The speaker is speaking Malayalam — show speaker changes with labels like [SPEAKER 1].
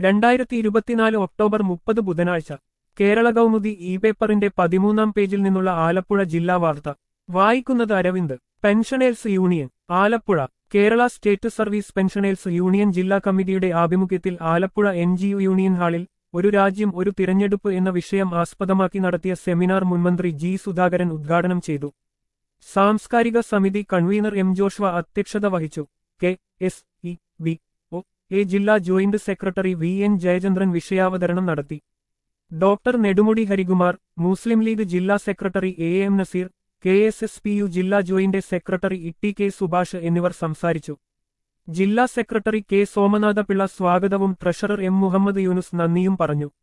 [SPEAKER 1] രണ്ടായിരത്തി ഇരുപത്തിനാല് ഒക്ടോബർ മുപ്പത് ബുധനാഴ്ച കേരള കൗമുദി ഇ പേപ്പറിന്റെ പതിമൂന്നാം പേജിൽ നിന്നുള്ള ആലപ്പുഴ ജില്ലാ വാർത്ത വായിക്കുന്നത് Aravind pensioners union Alappuzha Kerala state service pensioners union ജില്ലാ കമ്മിറ്റിയുടെ ആഭിമുഖ്യത്തിൽ Alappuzha N G U union ഹാളിൽ ഒരു രാജ്യം ഒരു തിരഞ്ഞെടുപ്പ് എന്ന വിഷയം ആസ്പദമാക്കി നടത്തിയ സെമിനാർ മുൻമന്ത്രി ജി സുധാകരൻ ഉദ്ഘാടനം ചെയ്തു സാംസ്കാരിക സമിതി കൺവീനർ എം ജോഷ്വ അധ്യക്ഷത വഹിച്ചു K S E V O A ജില്ലാ joint secretary V N Jayachandran വിഷയാവതരണം നടത്തി ഡോക്ടർ നെടുമുടി ഹരികുമാർ മുസ്ലിം ലീഗ് ജില്ലാ സെക്രട്ടറി A M Nazeer K S S P U ജില്ലാ joint secretary Itty K Subhash എന്നിവർ സംസാരിച്ചു ജില്ലാ സെക്രട്ടറി കെ സോമനാഥപിള്ള സ്വാഗതവും ട്രഷറർ എം മുഹമ്മദ് യൂനുസ് നന്ദിയും പറഞ്ഞു